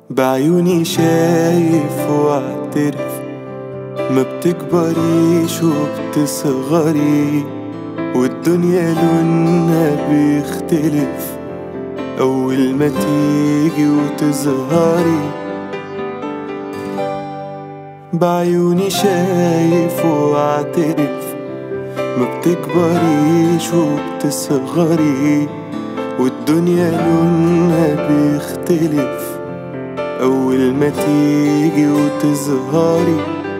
بعيوني شايف واعترف ما بتكبريش وبتصغري والدنيا لونها بيختلف أول ما تيجي وتظهري بعيوني شايف واعترف ما بتكبريش وبتصغري والدنيا لونها بيختلف أول ما تيجي وتظهري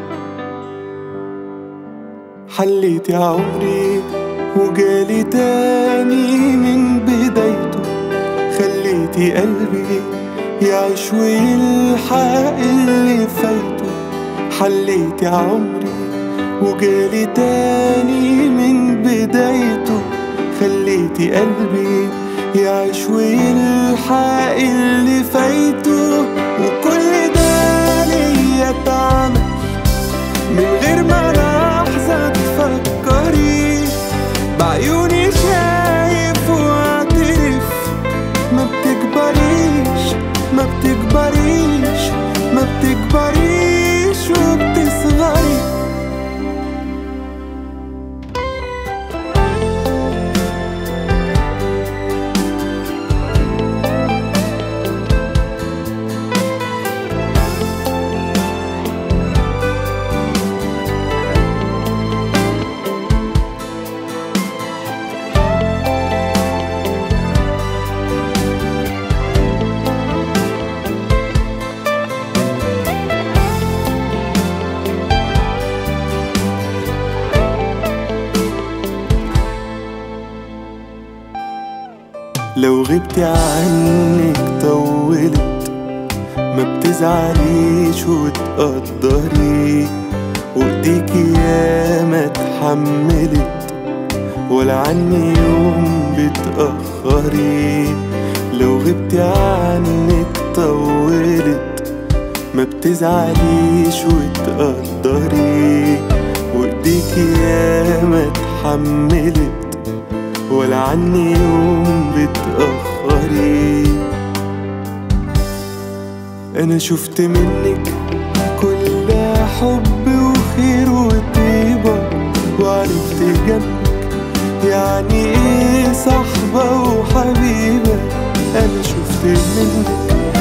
حليتي عمري وجالي تاني من بدايته خليتي قلبي يعيش ويلحق اللي فايته حليتي عمري وجالي تاني من بدايته خليتي قلبي يعيش ويلحق اللي فايته وكل ده ليا اتعمل من غير ما لحظة تفكري بعيوني شايف واعترف ما بتكبريش ما بتكبريش ما بتكبريش وبتصغري لو غبتي عنك طولت ما بتزعليش وتقدري وايديكي ياما اتحملت ولا عني يوم بتأخري لو غبتي عنك طولت ما بتزعليش وتقدري وايديكي ياما اتحملت ولا عني يوم بتأخري أنا شفت منك كل حب وخير وطيبة وعرفت جنبك يعني ايه صحبة وحبيبة أنا شفت منك